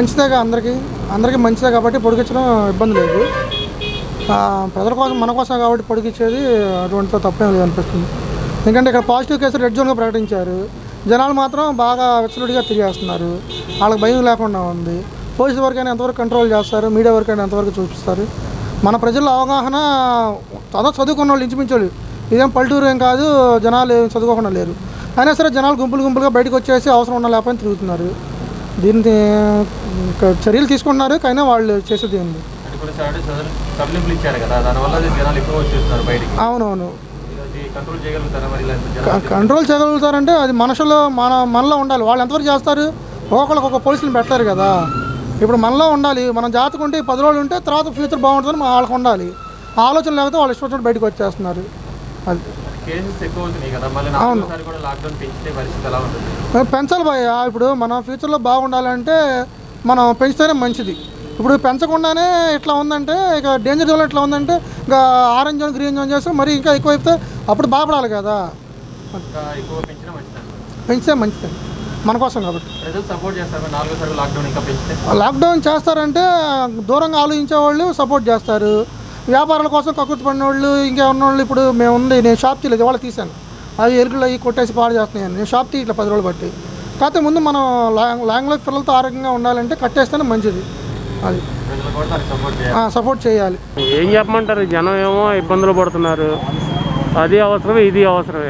మంచిదేగా అందరికీ అందరికీ మంచిదే కాబట్టి పొడిగించడం ఇబ్బంది లేదు ఆ, ప్రజల కోసం మన కోసం కాబట్టి పొడిగించేది అటువంటి తప్పేం లేదు అనిపిస్తుంది ఎందుకంటే ఇక్కడ పాజిటివ్ కేసులు రెడ్ జోన్గా ప్రకటించారు జనాలు మాత్రం బాగా విచ్చలుడిగా తిరిగేస్తున్నారు వాళ్ళకి భయం లేకుండా ఉంది పోలీసు వరకైనా ఎంతవరకు కంట్రోల్ చేస్తారు మీడియా వరకైనా ఎంతవరకు చూపిస్తారు మన ప్రజల అవగాహన చదువు చదువుకున్న వాళ్ళు ఇంచుమించాలి ఇదేం పల్లెటూరు ఏం కాదు జనాలు ఏం చదువుకోకుండా లేరు అయినా సరే జనాలు గుంపులు గుంపులుగా బయటకు వచ్చేసి అవసరం ఉన్న లేకపోతే తిరుగుతున్నారు దీన్ని ఇంకా చర్యలు తీసుకుంటున్నారు కానీ వాళ్ళు చేసేది ఏంది అంటే కొన్ని సార్లు సదరు సబ్లింపులు ఇచ్చారు కదా దానివల్ల అది జనాలు ఎక్కువ వచ్చేస్తున్నారు బయటికి అవునవును అది కంట్రోల్ చేయగలుగుతారా మరి ఇలా క- జనాలు కంట్రోల్ చేయగలుగుతారంటే అది మనుషులు మన మనలో ఉండాలి వాళ్ళు ఎంతవరకు చేస్తారు ఒక్కొక్కరికి ఒక పోలీసులు పెట్టారు కదా ఇప్పుడు మనలో ఉండాలి మనం జాతకు ఉంటే ఈ పది రోజులు ఉంటే తర్వాత ఫ్యూచర్ బాగుంటుందని మన వాళ్ళకి ఉండాలి ఆ ఆలోచన లేకపోతే వాళ్ళు ఇష్టం బయటకు వచ్చేస్తున్నారు అది కేసెస్ ఎక్కువ అవుతున్నాయి కదా మళ్ళీ నాలుగోసారి కూడా లాక్డౌన్ పెంచితే పరిస్థితి ఎలా ఉంటుంది మరి పెంచాలి భయ్య ఇప్పుడు మన ఫ్యూచర్లో బాగుండాలంటే మనం పెంచితేనే మంచిది ఇప్పుడు పెంచకుండానే ఇట్లా ఉందంటే ఇక డేంజర్ జోన్ ఇట్లా ఉందంటే ఇంకా ఆరెంజ్ జోన్ గ్రీన్ జోన్ చేస్తే మరి ఇంకా ఎక్కువ అయితే అప్పుడు బాధపడాలి కదా ఇంకా ఎక్కువ పెంచినా మంచిది పెంచితే మంచిది మన కోసం కాబట్టి ప్రజలు సపోర్ట్ చేస్తారు మరి నాలుగోసారి లాక్డౌన్ ఇంకా పెంచితే లాక్డౌన్ చేస్తారంటే దూరంగా ఆలోచించే వాళ్ళు సపోర్ట్ చేస్తారు వ్యాపారాల కోసం కక్కుర్తి పడిన వాళ్ళు ఇంకేమన్న వాళ్ళు ఇప్పుడు మేము ఉంది నేను షాప్ తీయలేదు ఇవాళ తీశాను అవి ఎలుకలు అవి కొట్టేసి పాడు చేస్తున్నాయని నేను షాప్ తీయట్లే పది రోజులు బట్టి కాకపోతే ముందు మనం లాంగ్ లాంగ్ లైఫ్ పిల్లలతో ఆరోగ్యంగా ఉండాలంటే కట్టేస్తేనే మంచిది అది ప్రజలు కూడా దానికి సపోర్ట్ చేయాలి సపోర్ట్ చేయాలి ఏం చెప్పమంటారు జనం ఏమో ఇబ్బందులు పడుతున్నారు అది అవసరమే ఇది అవసరమే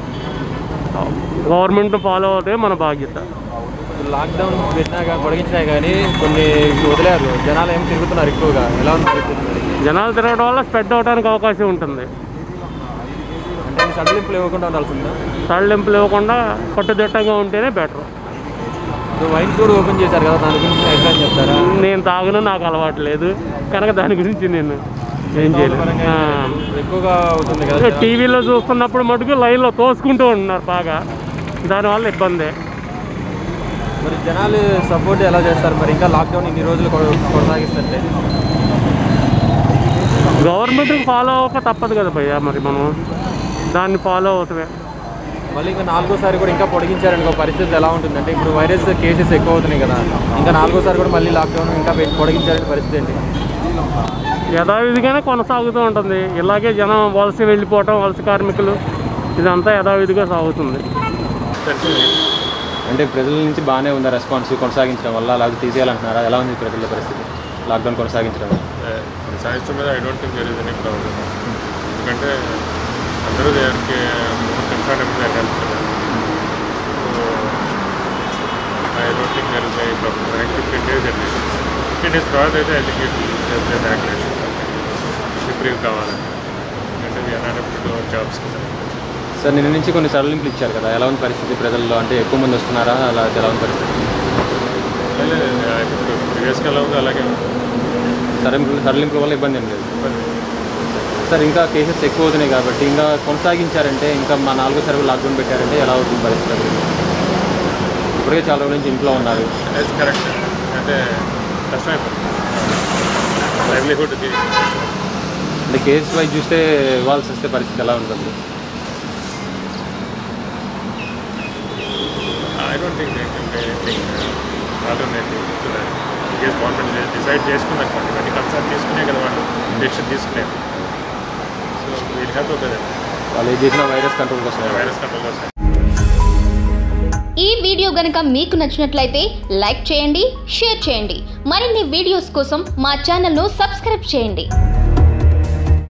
గవర్నమెంట్ ఫాలో అవుతే మన బాధ్యత లాక్డౌన్ పెట్టినాక పొడిగించినా కానీ కొన్ని వదిలేరు జనాలు ఏం తిరుగుతున్నారు ఎక్కువగా ఎలా ఉంది పరిస్థితి మరి? జనాలు తిరగడం వల్ల స్ప్రెడ్ అవడానికి అవకాశం ఉంటుంది అంటే సడలింపులు ఇవ్వకుండా ఉండాల్సిందా తరలింపులు ఇవ్వకుండా కట్టుదిట్టంగా ఉంటేనే బెటర్ ఇప్పుడు వైన్ కూడా ఓపెన్ చేశారు కదా దాని గురించి ఎట్లా అని చెప్తారా నేను తాగను నాకు అలవాటు లేదు కనుక దాని గురించి నేను ఏం చేయలేదు పరంగా ఆ. ఎక్కువగా అవుతుంది కదా ఇక టీవీలో చూస్తున్నప్పుడు మటుకు లైన్లో తోసుకుంటూ ఉంటున్నారు బాగా దానివల్ల ఇబ్బందే మరి జనాలు సపోర్ట్ ఎలా చేస్తారు మరి ఇంకా లాక్డౌన్ ఇన్ని రోజులు కొ- కొనసాగిస్తుంటే గవర్నమెంట్కి ఫాలో అవ్వక తప్పదు కదా భయ్యా మరి మనం దాన్ని ఫాలో అవుతామే మళ్ళీ ఇంకా నాలుగోసారి కూడా ఇంకా పొడిగించారనుకో పరిస్థితి ఎలా ఉంటుంది అంటే ఇప్పుడు వైరస్ కేసెస్ ఎక్కువ అవుతున్నాయి కదా ఇంకా నాలుగోసారి కూడా మళ్ళీ లాక్డౌన్ ఇంకా పె- పొడిగించారని పరిస్థితి ఏంటి యథావిధిగానే కొనసాగుతూ ఉంటుంది ఇలాగే జనం వలస వెళ్ళిపోవటం వలస కార్మికులు ఇదంతా యథావిధిగా సాగుతుంది అంటే ప్రజల నుంచి బాగానే ఉందా రెస్పాన్స్ కొనసాగించడం వల్ల అలాగే తీసేయాలంటున్నారా ఎలా ఉంది ప్రజల పరిస్థితి లాక్డౌన్ కొనసాగించడం వల్ల? సాయంత్రం మీద I don't think there is any problem ఎందుకంటే అందరూ దానికి కంఫర్టబుల్ దట్ హెల్ప్ కదా so I don't think there is any problem next fifteen days అండి ఫిఫ్టీన్ డేస్ తర్వాత అయితే I think it activation improve కావాలండి ఎందుకంటే వీఆర్ నాట్ ఎప్పుడు టు జాబ్స్ కదా సార్ నిన్న నుంచి కొన్ని సడలింపులు ఇచ్చారు కదా ఎలా ఉంది పరిస్థితి ప్రజల్లో అంటే ఎక్కువ మంది వస్తున్నారా అలా ఎలా ఉంది పరిస్థితి లేదు, ఇప్పుడు ప్రీవియస్గా ఎలా ఉందో అలాగే ఉంది. సడలింపులు సడలింపుల వల్ల ఇబ్బంది ఏం లేదు ఇబ్బంది. సార్ ఇంకా కేసెస్ ఎక్కువ అవుతున్నాయి కాబట్టి ఇంకా కొనసాగించారంటే ఇంకా మా నాలుగోసారి కూడా లాక్డౌన్ పెట్టారంటే ఎలా అవుతుంది పరిస్థితి అది? ఇప్పటికే చాలా రోజుల నుంచి ఇంట్లో ఉన్నారు ఎస్ కరెక్ట్ అంటే కష్టమైపోతుంది లైవ్లీహుడ్కి అంటే కేసెస్ వైజ్ చూస్తే ఇవ్వాల్సి వస్తే పరిస్థితి ఎలా ఉంటుంది I don't think they can be anything alternative to that case government decide చేసుకుందనుకోండి ఇవన్నీ కన్సల్ట్ తీసుకునే కదా వాళ్ళు డెసిషన్ తీసుకునేది సో వీళ్ళు హ్యావ్ టు వాళ్ళు ఏం చేసిన వైరస్ కంట్రోల్ కోసం వైరస్ కంట్రోల్ కోసం ఈ వీడియో గనుక మీకు నచ్చినట్లయితే లైక్ చేయండి షేర్ చేయండి మరిన్ని వీడియోస్ కోసం మా ఛానల్ను సబ్స్క్రైబ్ చేయండి